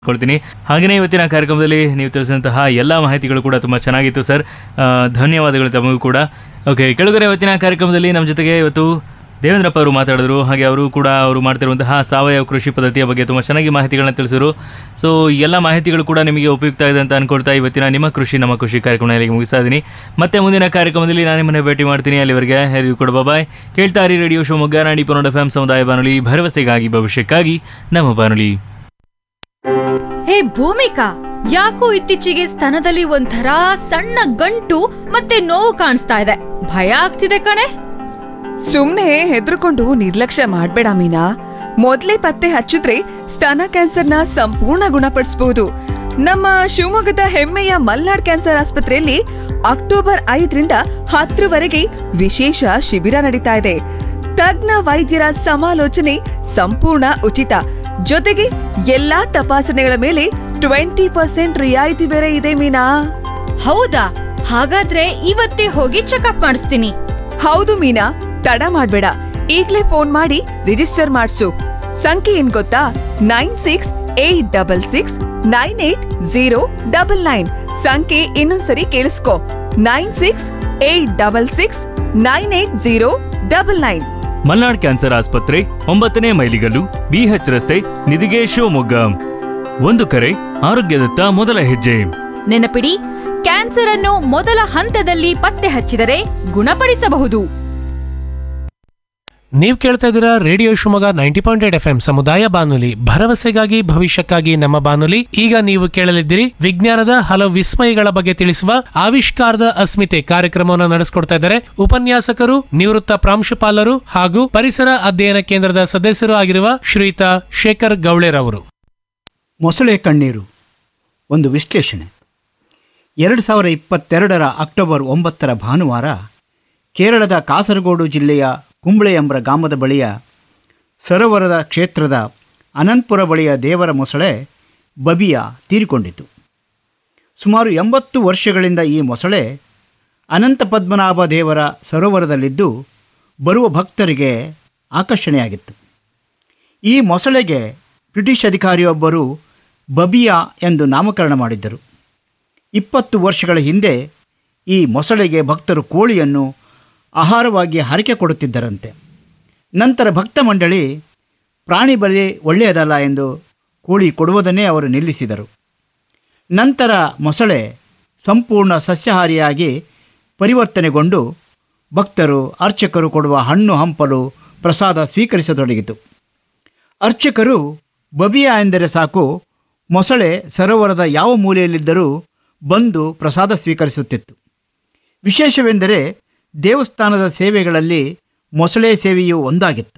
ಕೊಡ್ತೀನಿ ಹಾಗೆಯೇ ಇವತ್ತಿನ ಕಾರ್ಯಕ್ರಮದಲ್ಲಿ ನೀವು ತಿಳಿಸಿದಂತಹ ಎಲ್ಲ ಮಾಹಿತಿಗಳು ಕೂಡ ತುಂಬ ಚೆನ್ನಾಗಿತ್ತು ಸರ್ ಆ, ಧನ್ಯವಾದಗಳು ತಮಗೂ ಕೂಡ ಓಕೆ ಕೆಳಗರೆ ಇವತ್ತಿನ ಕಾರ್ಯಕ್ರಮದಲ್ಲಿ ನಮ್ಮ ಜೊತೆಗೆ ಇವತ್ತು ದೇವೇಂದ್ರಪ್ಪ ಅವರು ಮಾತಾಡಿದ್ರು ಹಾಗೆ ಅವರು ಕೂಡ ಅವರು ಮಾಡ್ತಿರುವಂತಹ ಸಾವಯವ ಕೃಷಿ ಪದ್ಧತಿಯ ಬಗ್ಗೆ ತುಂಬ ಚೆನ್ನಾಗಿ ಮಾಹಿತಿಗಳನ್ನ ತಿಳಿಸಿದ್ರು ಸೊ ಎಲ್ಲ ಮಾಹಿತಿಗಳು ಕೂಡ ನಿಮಗೆ ಉಪಯುಕ್ತ ಇದೆ ಅಂತ ಅನ್ಕೊಳ್ತಾ ಇವತ್ತಿನ ನಿಮ್ಮ ಕೃಷಿ ನಮ್ಮ ಕೃಷಿ ಕಾರ್ಯಕ್ರಮ ಇಲ್ಲಿಗೆ ಮುಗಿಸ್ತಾ ಇದ್ದೀನಿ ಮತ್ತೆ ಮುಂದಿನ ಕಾರ್ಯಕ್ರಮದಲ್ಲಿ ನಾನು ನಿಮ್ಮನ್ನ ಭೇಟಿ ಮಾಡ್ತೀನಿ ಅಲ್ಲಿವರೆಗೆ ಎಲ್ಲರಿಗೂ ಕೂಡ ಬಾಯ್ ಕೇಳ್ತಾ ಇರಿ ರೇಡಿಯೋ ಶಿವಮೊಗ್ಗ ನಾಡಿ ಪನ್ನೊಂದು ಎಫ್ ಎಂ ಸಮುದಾಯ ಬಾನುಲಿ ಭರವಸೆಗಾಗಿ ಭವಿಷ್ಯಕ್ಕಾಗಿ ನಮ್ಮ ಬಾನುಲಿ ಹೇ ಭೂಮಿಕಾ ಯಾಕೋ ಇತ್ತೀಚೆಗೆ ಸ್ತನದಲ್ಲಿ ಒಂಥರ ಸಣ್ಣ ಗಂಟು ಮತ್ತೆ ನೋವು ಕಾಣಿಸ್ತಾ ಇದೆ ಭಯ ಆಗ್ತಿದೆ ಕಣೆ ಸುಮ್ನೆ ಹೆದರ್ಕೊಂಡು ನಿರ್ಲಕ್ಷ್ಯ ಮಾಡ್ಬೇಡ ಮೀನಾ ಮೊದ್ಲೇ ಪತ್ತೆ ಹಚ್ಚಿದ್ರೆ ಸ್ತನ ಕ್ಯಾನ್ಸರ್ನ ಸಂಪೂರ್ಣ ಗುಣಪಡಿಸಬಹುದು ನಮ್ಮ ಶಿವಮೊಗ್ಗದ ಹೆಮ್ಮೆಯ ಮಲ್ನಾಡ್ ಕ್ಯಾನ್ಸರ್ ಆಸ್ಪತ್ರೆಯಲ್ಲಿ ಅಕ್ಟೋಬರ್ ಐದರಿಂದ ಹತ್ತರವರೆಗೆ ವಿಶೇಷ ಶಿಬಿರ ನಡೀತಾ ಇದೆ ತಜ್ಞ ವೈದ್ಯರ ಸಮಾಲೋಚನೆ ಸಂಪೂರ್ಣ ಉಚಿತ ಜೊತೆಗೆ ಎಲ್ಲಾ ತಪಾಸಣೆಗಳ ಮೇಲೆ ಟ್ವೆಂಟಿ ಪರ್ಸೆಂಟ್ ರಿಯಾಯಿತಿ ಬೇರೆ ಇದೆ ಮೀನಾ ಹೌದಾ ಹಾಗಾದ್ರೆ ಇವತ್ತೇ ಹೋಗಿ ಚೆಕಪ್ ಮಾಡಿಸ್ತೀನಿ ಹೌದು ಮೀನಾ ತಡ ಮಾಡ್ಬೇಡ ಈಗ್ಲೇ ಫೋನ್ ಮಾಡಿ ರಿಜಿಸ್ಟರ್ ಮಾಡ್ಸು ಸಂಖ್ಯೆ ಏನ್ ಗೊತ್ತಾ nine six eight double six nine eight zero double nine ಸಂಖ್ಯೆ ಇನ್ನೊಂದ್ಸರಿ ಕೇಳಿಸ್ಕೊ nine six eight double six nine eight zero double nine Malnad cancer ಆಸ್ಪತ್ರೆ ಒಂಬತ್ತನೇ ಮೈಲಿಗಲ್ಲು ಬಿಎಚ್ ರಸ್ತೆ ನಿಧಿಗೆ ಶಿವಮೊಗ್ಗ ಒಂದು ಕರೆ ಆರೋಗ್ಯದತ್ತ ಮೊದಲ ಹೆಜ್ಜೆ ನೆನಪಿಡಿ ಕ್ಯಾನ್ಸರ್ ಅನ್ನು ಮೊದಲ ಹಂತದಲ್ಲಿ ಪತ್ತೆ ಹಚ್ಚಿದರೆ ಗುಣಪಡಿಸಬಹುದು ನೀವು ಕೇಳ್ತಾ ಇದ್ದೀರಾ radio Shivamogga ninety point eight F M ಸಮುದಾಯ ಬಾನುಲಿ ಭರವಸೆಗಾಗಿ ಭವಿಷ್ಯಕ್ಕಾಗಿ ನಮ್ಮ ಬಾನುಲಿ ಈಗ ನೀವು ಕೇಳಲಿದ್ದೀರಿ ವಿಜ್ಞಾನದ ಹಲವು ವಿಸ್ಮಯಗಳ ಬಗ್ಗೆ ತಿಳಿಸುವ ಆವಿಷ್ಕಾರದ ಅಸ್ಮಿತೆ ಕಾರ್ಯಕ್ರಮವನ್ನು ನಡೆಸಿಕೊಡ್ತಾ ಇದ್ದಾರೆ ಉಪನ್ಯಾಸಕರು ನಿವೃತ್ತ ಪ್ರಾಂಶುಪಾಲರು ಹಾಗೂ ಪರಿಸರ ಅಧ್ಯಯನ ಕೇಂದ್ರದ ಸದಸ್ಯರು ಆಗಿರುವ ಶ್ರೀಯುತ ಶೇಖರ್ ಗೌಳೆರವರು ಮೊಸಳೆ ಕಣ್ಣೀರು ಒಂದು ವಿಶ್ಲೇಷಣೆ ಎರಡು ಸಾವಿರ ಇಪ್ಪತ್ತೆರಡರ ಅಕ್ಟೋಬರ್ ಒಂಬತ್ತರ ಭಾನುವಾರ ಕೇರಳದ ಕಾಸರಗೋಡು ಜಿಲ್ಲೆಯ ಕುಂಬಳೆ ಎಂಬ ಗ್ರಾಮದ ಬಳಿಯ ಸರೋವರದ ಕ್ಷೇತ್ರದ ಅನಂತಪುರ ಬಳಿಯ ದೇವರ ಮೊಸಳೆ ಬಬಿಯ ತೀರಿಕೊಂಡಿತು ಸುಮಾರು ಎಂಬತ್ತು ವರ್ಷಗಳಿಂದ ಈ ಮೊಸಳೆ ಅನಂತ ಪದ್ಮನಾಭ ದೇವರ ಸರೋವರದಲ್ಲಿದ್ದು ಬರುವ ಭಕ್ತರಿಗೆ ಆಕರ್ಷಣೆಯಾಗಿತ್ತು ಈ ಮೊಸಳೆಗೆ ಬ್ರಿಟಿಷ್ ಅಧಿಕಾರಿಯೊಬ್ಬರು ಬಬಿಯಾ ಎಂದು ನಾಮಕರಣ ಮಾಡಿದ್ದರು ಇಪ್ಪತ್ತು ವರ್ಷಗಳ ಹಿಂದೆ ಈ ಮೊಸಳೆಗೆ ಭಕ್ತರು ಕೋಳಿಯನ್ನು ಆಹಾರವಾಗಿ ಹರಕೆ ಕೊಡುತ್ತಿದ್ದರಂತೆ ನಂತರ ಭಕ್ತ ಮಂಡಳಿ ಪ್ರಾಣಿ ಬಲಿ ಒಳ್ಳೆಯದಲ್ಲ ಎಂದು ಕೋಳಿ ಕೊಡುವುದನ್ನೇ ಅವರು ನಿಲ್ಲಿಸಿದರು ನಂತರ ಮೊಸಳೆ ಸಂಪೂರ್ಣ ಸಸ್ಯಾಹಾರಿಯಾಗಿ ಪರಿವರ್ತನೆಗೊಂಡು ಭಕ್ತರು ಅರ್ಚಕರು ಕೊಡುವ ಹಣ್ಣು ಹಂಪಲು ಪ್ರಸಾದ ಸ್ವೀಕರಿಸತೊಡಗಿತು ಅರ್ಚಕರು ಬಬಿಯಾ ಎಂದರೆ ಸಾಕು ಮೊಸಳೆ ಸರೋವರದ ಯಾವ ಮೂಲೆಯಲ್ಲಿದ್ದರೂ ಬಂದು ಪ್ರಸಾದ ಸ್ವೀಕರಿಸುತ್ತಿತ್ತು ವಿಶೇಷವೆಂದರೆ ದೇವಸ್ಥಾನದ ಸೇವೆಗಳಲ್ಲಿ ಮೊಸಳೆ ಸೇವೆಯೂ ಒಂದಾಗಿತ್ತು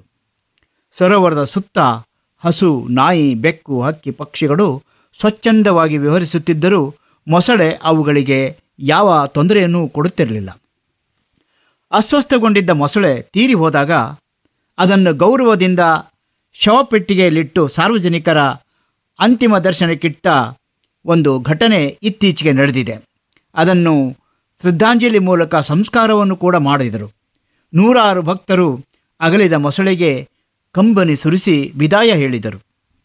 ಸರೋವರದ ಸುತ್ತ ಹಸು ನಾಯಿ ಬೆಕ್ಕು ಹಕ್ಕಿ ಪಕ್ಷಿಗಳು ಸ್ವಚ್ಛಂದವಾಗಿ ವಿವರಿಸುತ್ತಿದ್ದರೂ ಮೊಸಳೆ ಅವುಗಳಿಗೆ ಯಾವ ತೊಂದರೆಯನ್ನೂ ಕೊಡುತ್ತಿರಲಿಲ್ಲ ಅಸ್ವಸ್ಥಗೊಂಡಿದ್ದ ಮೊಸಳೆ ತೀರಿ ಹೋದಾಗ ಅದನ್ನು ಗೌರವದಿಂದ ಶವಪೆಟ್ಟಿಗೆಯಲ್ಲಿಟ್ಟು ಸಾರ್ವಜನಿಕರ ಅಂತಿಮ ದರ್ಶನಕ್ಕಿಟ್ಟ ಒಂದು ಘಟನೆ ಇತ್ತೀಚೆಗೆ ನಡೆದಿದೆ ಅದನ್ನು ಶ್ರದ್ಧಾಂಜಲಿ ಮೂಲಕ ಸಂಸ್ಕಾರವನ್ನು ಕೂಡ ಮಾಡಿದರು ನೂರಾರು ಭಕ್ತರು ಅಗಲಿದ ಮೊಸಳೆಗೆ ಕಂಬನಿ ಸುರಿಸಿ ವಿದಾಯ ಹೇಳಿದರು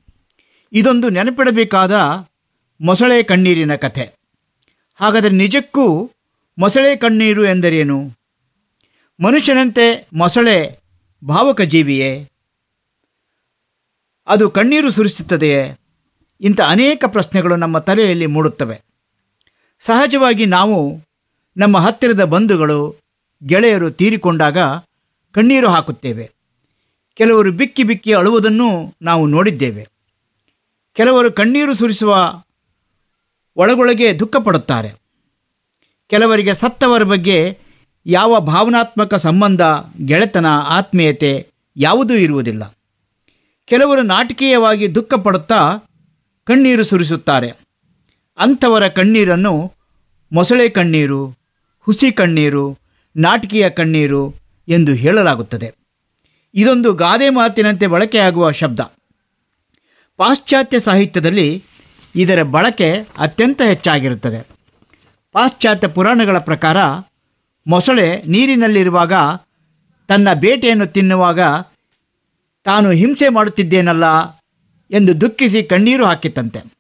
ಇದೊಂದು ನೆನಪಿಡಬೇಕಾದ ಮೊಸಳೆ ಕಣ್ಣೀರಿನ ಕಥೆ ಹಾಗಾದರೆ ನಿಜಕ್ಕೂ ಮೊಸಳೆ ಕಣ್ಣೀರು ಎಂದರೇನು ಮನುಷ್ಯನಂತೆ ಮೊಸಳೆ ಭಾವಕ ಜೀವಿಯೇ ಅದು ಕಣ್ಣೀರು ಸುರಿಸುತ್ತದೆಯೇ ಇಂಥ ಅನೇಕ ಪ್ರಶ್ನೆಗಳು ನಮ್ಮ ತಲೆಯಲ್ಲಿ ಮೂಡುತ್ತವೆ ಸಹಜವಾಗಿ ನಾವು ನಮ್ಮ ಹತ್ತಿರದ ಬಂಧುಗಳು ಗೆಳೆಯರು ತೀರಿಕೊಂಡಾಗ ಕಣ್ಣೀರು ಹಾಕುತ್ತೇವೆ ಕೆಲವರು ಬಿಕ್ಕಿ ಬಿಕ್ಕಿ ಅಳುವುದನ್ನು ನಾವು ನೋಡಿದ್ದೇವೆ ಕೆಲವರು ಕಣ್ಣೀರು ಸುರಿಸುವ ಒಳಗೊಳಗೆ ದುಃಖಪಡುತ್ತಾರೆ ಕೆಲವರಿಗೆ ಸತ್ತವರ ಬಗ್ಗೆ ಯಾವ ಭಾವನಾತ್ಮಕ ಸಂಬಂಧ ಗೆಳೆತನ ಆತ್ಮೀಯತೆ ಯಾವುದೂ ಇರುವುದಿಲ್ಲ ಕೆಲವರು ನಾಟಕೀಯವಾಗಿ ದುಃಖ ಪಡುತ್ತಾ ಕಣ್ಣೀರು ಸುರಿಸುತ್ತಾರೆ ಅಂಥವರ ಕಣ್ಣೀರನ್ನು ಮೊಸಳೆ ಕಣ್ಣೀರು ಹುಸಿ ಕಣ್ಣೀರು ನಾಟಕೀಯ ಕಣ್ಣೀರು ಎಂದು ಹೇಳಲಾಗುತ್ತದೆ ಇದೊಂದು ಗಾದೆ ಮಾತಿನಂತೆ ಬಳಕೆಯಾಗುವ ಶಬ್ದ ಪಾಶ್ಚಾತ್ಯ ಸಾಹಿತ್ಯದಲ್ಲಿ ಇದರ ಬಳಕೆ ಅತ್ಯಂತ ಹೆಚ್ಚಾಗಿರುತ್ತದೆ ಪಾಶ್ಚಾತ್ಯ ಪುರಾಣಗಳ ಪ್ರಕಾರ ಮೊಸಳೆ ನೀರಿನಲ್ಲಿರುವಾಗ ತನ್ನ ಬೇಟೆಯನ್ನು ತಿನ್ನುವಾಗ ತಾನು ಹಿಂಸೆ ಮಾಡುತ್ತಿದ್ದೇನಲ್ಲ ಎಂದು ದುಃಖಿಸಿ ಕಣ್ಣೀರು ಹಾಕಿತ್ತಂತೆ